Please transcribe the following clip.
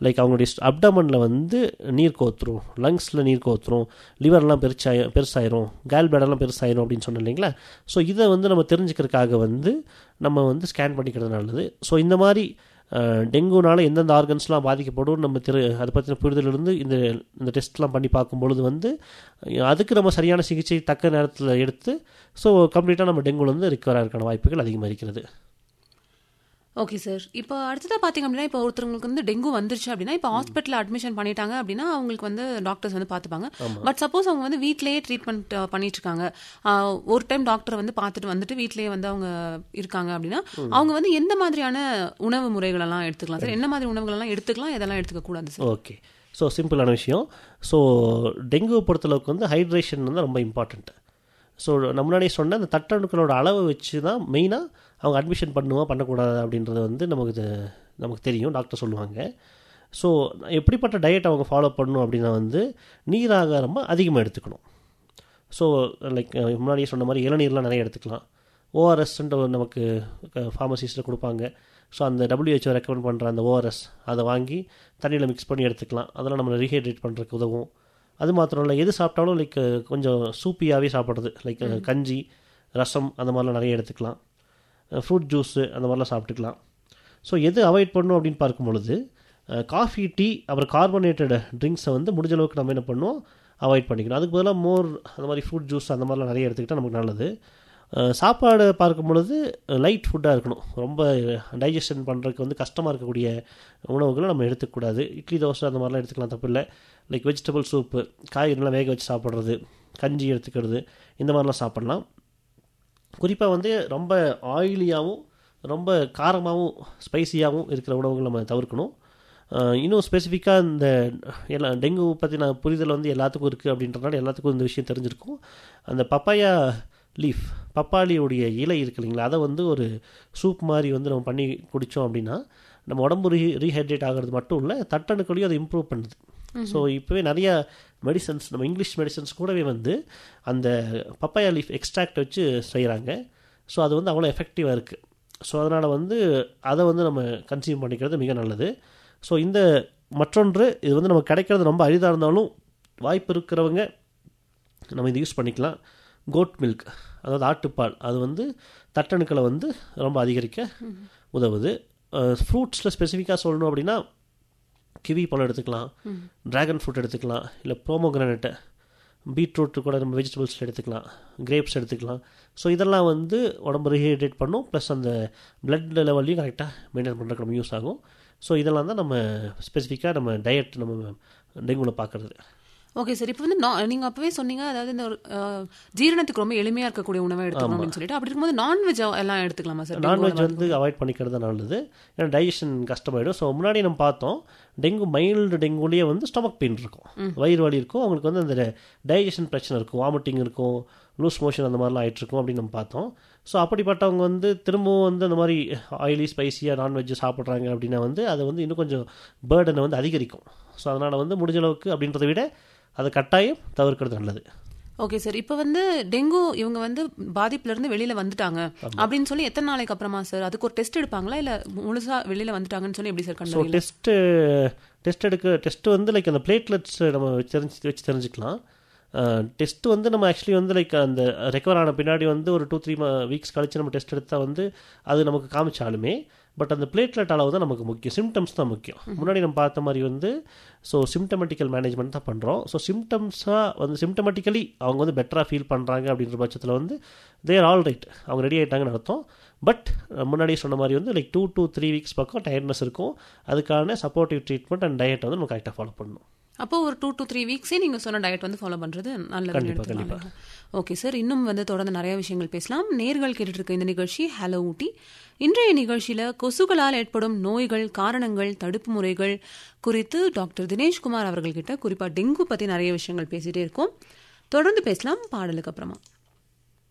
Like அவங்களுடைய அப்டமனில் வந்து நீர் கோத்துரும் லங்ஸில் நீர் கோத்துரும் லிவர்லாம் பெருசாய பெருசாயிரும் கேல் பேடெல்லாம் பெருசாயிரும் அப்படின்னு சொன்னோம் இல்லைங்களா ஸோ இதை வந்து நம்ம தெரிஞ்சுக்கிறதுக்காக வந்து நம்ம வந்து ஸ்கேன் பண்ணிக்கிறது நல்லது ஸோ இந்த மாதிரி டெங்குனால எந்தெந்த ஆர்கன்ஸ்லாம் பாதிக்கப்படும் நம்ம திரு அதை பற்றின புரிதலிருந்து இந்த இந்த டெஸ்ட்லாம் பண்ணி பார்க்கும்பொழுது வந்து அதுக்கு நம்ம சரியான சிகிச்சை தக்க நேரத்தில் எடுத்து ஸோ கம்ப்ளீட்டாக நம்ம டெங்குலேருந்து ரிக்கவர் ஆகிறதுக்கான வாய்ப்புகள் அதிகமாக இருக்கிறது ஓகே சார் இப்போ அடுத்ததாக பார்த்தீங்க அப்படின்னா இப்போ ஒருத்தவங்களுக்கு வந்து டெங்கு வந்துருச்சு அப்படின்னா இப்போ ஹாஸ்பிட்டலில் அட்மிஷன் பண்ணிட்டாங்க அப்படின்னா அவங்களுக்கு வந்து டாக்டர்ஸ் வந்து பார்த்துப்பாங்க பட் சப்போஸ் அவங்க வந்து வீட்லேயே ட்ரீட்மெண்ட் பண்ணிட்டு இருக்காங்க ஆஹ், ஒரு டைம் டாக்டரை வந்து பார்த்துட்டு வந்துட்டு வீட்லேயே வந்து அவங்க இருக்காங்க அப்படின்னா அவங்க வந்து எந்த மாதிரியான உணவு முறைகள் எல்லாம் எடுத்துக்கலாம் சார் என்ன மாதிரி உணவுகள் எல்லாம் எடுத்துக்கலாம் எதெல்லாம் எடுத்துக்க கூடாது சார் ஓகே ஸோ சிம்பிளான விஷயம் ஸோ டெங்குவை பொறுத்தளவுக்கு வந்து ஹைட்ரேஷன் வந்து ரொம்ப இம்பார்ட்டண்ட் ஸோ நம்ம முன்னாடியே சொன்ன அந்த தட்டணுக்களோட அளவை வச்சு தான் மெயினாக அவங்க அட்மிஷன் பண்ணுவோம் பண்ணக்கூடாது அப்படின்றது வந்து நமக்கு இது- நமக்கு தெரியும் டாக்டர் சொல்லுவாங்க ஸோ எப்படிப்பட்ட டயட் அவங்க ஃபாலோ பண்ணணும் அப்படின்னா வந்து நீர் ஆகாரமாக அதிகமாக எடுத்துக்கணும் ஸோ லைக் முன்னாடியே சொன்ன மாதிரி இளநீர்லாம் நிறைய எடுத்துக்கலாம் ஓஆர்எஸ்ன்ற நமக்கு ஃபார்மசிஸ்ட்டில் கொடுப்பாங்க ஸோ அந்த WHO ரெக்கமெண்ட் பண்ணுற அந்த ஓஆர்எஸ் அதை வாங்கி தண்ணியில் மிக்ஸ் பண்ணி எடுத்துக்கலாம் அதெல்லாம் நம்ம ரீஹைட்ரேட் பண்ணுறதுக்கு உதவும் அது மாத்திரம் இல்லை எது சாப்பிட்டாலும் லைக் கொஞ்சம் சூப்பியாகவே சாப்பிட்றது லைக் கஞ்சி ரசம் அந்த மாதிரிலாம் நிறைய எடுத்துக்கலாம் ஃப்ரூட் ஜூஸு அந்த மாதிரிலாம் சாப்பிட்டுக்கலாம் ஸோ எது அவாய்ட் பண்ணணும் அப்படின்னு பார்க்கும் பொழுது காஃபி டீ அப்புறம் கார்பனேட்டட் ட்ரிங்க்ஸை வந்து முடிஞ்ச அளவுக்கு நம்ம என்ன பண்ணுவோம் அவாய்ட் பண்ணிக்கணும் அதுக்கு பதிலாக மோர் அந்த மாதிரி ஃப்ரூட் ஜூஸ் அந்த மாதிரிலாம் நிறைய எடுத்துக்கிட்டால் நமக்கு நல்லது அஹ், சாப்பாடு பார்க்கும் பொழுது லைட் ஃபுட்டாக இருக்கணும் ரொம்ப டைஜஷன் பண்ணுறதுக்கு வந்து கஷ்டமாக இருக்கக்கூடிய உணவுகளை நம்ம எடுத்துக்கூடாது இட்லி தோசை அந்த மாதிரிலாம் எடுத்துக்கலாம் தப்பு இல்லை லைக் வெஜிடபிள் சூப்பு காய்கறிலாம் வேக வச்சு சாப்பிட்றது கஞ்சி எடுத்துக்கிறது இந்த மாதிரிலாம் சாப்பிட்லாம் குறிப்பாக வந்து ரொம்ப ஆயிலியாகவும் ரொம்ப காரமாகவும் ஸ்பைசியாகவும் இருக்கிற உணவுகள் நம்ம தவிர்க்கணும் அஹ் இன்னும் ஸ்பெசிஃபிக்காக இந்த எல்லா டெங்கு பற்றின புரிதல் வந்து எல்லாத்துக்கும் இருக்குது அப்படின்றனால எல்லாத்துக்கும் இந்த விஷயம் தெரிஞ்சிருக்கும் அந்த பப்பாயா லீஃப் பப்பாளியோடைய இலை இருக்கு இல்லைங்களா அதை வந்து ஒரு சூப் மாதிரி வந்து நம்ம பண்ணி குடித்தோம் அப்படின்னா நம்ம உடம்பு ரீ ரீஹைட்ரேட் ஆகிறது மட்டும் இல்லை தட்டணுக்களையும் அதை இம்ப்ரூவ் பண்ணுது ஸோ இப்போவே நிறைய மெடிசன்ஸ் நம்ம இங்கிலீஷ் மெடிசன்ஸ் கூடவே வந்து அந்த பப்பாயா லீஃப் எக்ஸ்ட்ராக்ட் வச்சு செய்கிறாங்க ஸோ அது வந்து அவ்வளோ எஃபெக்டிவாக இருக்குது ஸோ அதனால் வந்து அதை வந்து நம்ம கன்சியூம் பண்ணிக்கிறது மிக நல்லது ஸோ இந்த மற்றொன்று இது வந்து நமக்கு கிடைக்கிறது ரொம்ப அரிதாக இருந்தாலும் வாய்ப்பு இருக்கிறவங்க நம்ம இது யூஸ் பண்ணிக்கலாம் கோட் மில்க் அதாவது ஆட்டுப்பால் அது வந்து தட்டணுக்களை வந்து ரொம்ப அதிகரிக்க உதவுது ஃப்ரூட்ஸில் ஸ்பெசிஃபிக்காக சொல்லணும் அப்படின்னா கிவி பழம் எடுத்துக்கலாம் டிராகன் ஃப்ரூட் எடுத்துக்கலாம் இல்லை ப்ரோமோகிரானட்டை பீட்ரூட் கூட நம்ம வெஜிடபிள்ஸ் எடுத்துக்கலாம் கிரேப்ஸ் எடுத்துக்கலாம் ஸோ இதெல்லாம் வந்து உடம்பு ரீஹைட்ரேட் பண்ணும் ப்ளஸ் அந்த பிளட் லெவல்லையும் கரெக்டாக மெயின்டைன் பண்ணுறதுக்கு நம்ம யூஸ் ஆகும் ஸோ இதெல்லாம் தான் நம்ம ஸ்பெசிஃபிக்காக நம்ம டயட் நம்ம டெங்குவில் பார்க்குறது ஓகே சார் இப்போ வந்து நான் நீங்கள் அப்பவே சொன்னீங்க அதாவது இந்த ஒரு அஹ், ஜீரணத்துக்கு ரொம்ப எளிமையாக இருக்கக்கூடிய உணவை எடுத்துக்கணும் அப்படின்னு சொல்லிட்டு அப்படி இருக்கும்போது நான்வெஜ் எல்லாம் எடுத்துக்கலாமா சார் நான்வெஜ் வந்து அவாய்ட் பண்ணிக்கிறது தான் நல்லது ஏன்னா டைஜஷன் கஷ்டமாயிடும் ஸோ முன்னாடி நம்ம பார்த்தோம் டெங்கு மைல்டு டெங்குலேயே வந்து ஸ்டமக் பெயின் இருக்கும் வயிறு வலி இருக்கும் அவங்களுக்கு வந்து அந்த டைஜஷன் பிரச்சனை இருக்கும் வாமிட்டிங் இருக்கும் லூஸ் மோஷன் அந்த மாதிரிலாம் ஆயிட்டு இருக்கும் அப்படின்னு நம்ம பார்த்தோம் ஸோ அப்படிப்பட்டவங்க வந்து திரும்பவும் வந்து அந்த மாதிரி ஆயிலி ஸ்பைசியாக நான்வெஜ் சாப்பிட்றாங்க அப்படின்னா வந்து அது வந்து இன்னும் கொஞ்சம் பேர்டனை வந்து அதிகரிக்கும் ஸோ அதனால் வந்து முடிஞ்ச அளவுக்கு அப்படின்றத விட அதை கட்டாயம் தவிர்க்கிறது நல்லது ஓகே சார் இப்போ வந்து டெங்கு இவங்க வந்து பாதிப்புல இருந்து வெளியில வந்துட்டாங்க அப்படின்னு சொல்லி எத்தனை நாளைக்கு அப்புறமா சார் அதுக்கு ஒரு டெஸ்ட் எடுப்பாங்களா இல்ல முழுசா வெளியில வந்துட்டாங்கன்னு சொல்லி எப்படி சார் ஸோ கண்டுபிடிக்கலாம் டெஸ்ட்டு டெஸ்ட் எடுக்க டெஸ்ட் வந்து லைக் அந்த பிளேட்லெட்ஸ் நம்ம தெரிஞ்சு வச்சு தெரிஞ்சுக்கலாம் டெஸ்ட் வந்து நம்ம ஆக்சுவலி வந்து லைக் அந்த ரெக்கவர் ஆன பின்னாடி வந்து ஒரு டூ த்ரீ வீக்ஸ் கழிச்சு நம்ம டெஸ்ட் எடுத்தால் வந்து அது நமக்கு காமிச்சாலுமே பட் அந்த பிளேட்லெட் அளவு தான் நமக்கு முக்கியம் சிம்டம்ஸ் தான் முக்கியம் முன்னாடி நம்ம பார்த்த மாதிரி வந்து ஸோ சிம்டமெட்டிக்கல் மேனேஜ்மெண்ட் தான் பண்ணுறோம் ஸோ சிம்டம்ஸாக வந்து சிம்டமெட்டிக்கலி அவங்க வந்து பெட்டராக ஃபீல் பண்ணுறாங்க அப்படின்ற பட்சத்தில் வந்து தேர் ஆல் ரைட் அவங்க ரெடி ஆகிட்டாங்கன்னு அர்த்தம் பட் முன்னாடியே சொன்ன மாதிரி வந்து like two two three weeks பக்கம் டயர்ட்னஸ் இருக்கும் அதுக்கான சப்போர்ட்டிவ் ட்ரீட்மெண்ட் அண்ட் டயட் வந்து நம்ம கரெக்டாக ஃபாலோ பண்ணணும் அப்போ ஒரு டூ டு த்ரீ வீக்ஸே நீங்க சொன்ன டயட் வந்து ஃபாலோ பண்றது நல்லது கண்டிப்பா, கண்டிப்பா. ஓகே சார் இன்னும் வந்து தொடர்ந்து நிறைய விஷயங்கள் பேசலாம் நேர்கள் கேட்டுட்டு இருக்க இந்த நிகழ்ச்சி ஹலோ ஊட்டி இன்றைய நிகழ்ச்சியில கொசுகளால் ஏற்படும் நோய்கள் காரணங்கள் தடுப்பு முறைகள் குறித்து டாக்டர் தினேஷ்குமார் அவர்கள்கிட்ட குறிப்பா டெங்கு பத்தி நிறைய விஷயங்கள் பேசிட்டே இருக்கோம் தொடர்ந்து பேசலாம் பாடலுக்கு அப்புறமா